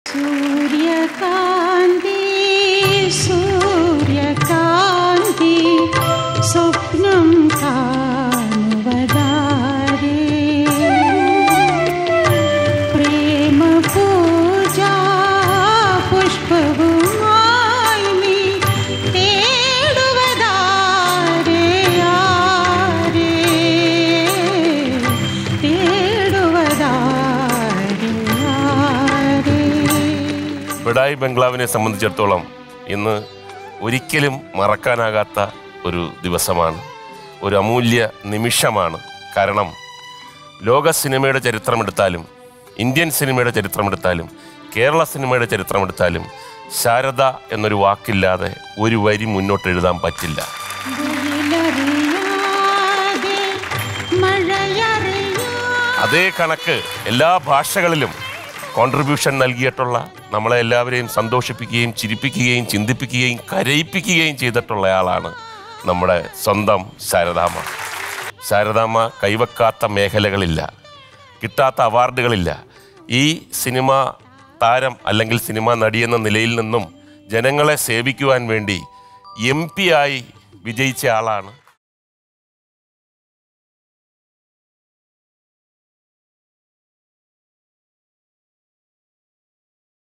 സൂര്യകാന്തി സൂര്യകാന്തി സ്വപ്നം കാണുവതാരേ പ്രേമ പൂജാ പുഷ്പവുമായി നീ തേടുവതാരേ ആരേ തേടുവതാരേ ആരേ ബിഡായി ബംഗ്ലാവിനെ സംബന്ധിച്ചിടത്തോളം ഇന്ന് ഒരിക്കലും മറക്കാനാകാത്ത ഒരു ദിവസമാണ് ഒരു അമൂല്യ നിമിഷമാണ് കാരണം ലോക സിനിമയുടെ ചരിത്രമെടുത്താലും ഇന്ത്യൻ സിനിമയുടെ ചരിത്രമെടുത്താലും കേരള സിനിമയുടെ ചരിത്രമെടുത്താലും ശാരദ എന്നൊരു വാക്കില്ലാതെ ഒരു വരി മുന്നോട്ട് എഴുതാൻ പറ്റില്ല വെയിലറിയാതെ മഴയറിയാതെ അതേ കണക്ക് എല്ലാ ഭാഷകളിലും കോൺട്രിബ്യൂഷൻ നൽകിയിട്ടുള്ള നമ്മളെ എല്ലാവരെയും സന്തോഷിപ്പിക്കുകയും ചിരിപ്പിക്കുകയും ചിന്തിപ്പിക്കുകയും കരയിപ്പിക്കുകയും ചെയ്തിട്ടുള്ളയാളാണ് നമ്മുടെ സ്വന്തം ശാരദാമ്മ ശാരദാമ്മ കൈവക്കാത്ത മേഖലകളില്ല കിട്ടാത്ത അവാർഡുകളില്ല ഈ സിനിമ താരം അല്ലെങ്കിൽ സിനിമാ നടി എന്ന നിലയിൽ നിന്നും ജനങ്ങളെ സേവിക്കുവാൻ വേണ്ടി എം പി ആയി വിജയിച്ച ആളാണ്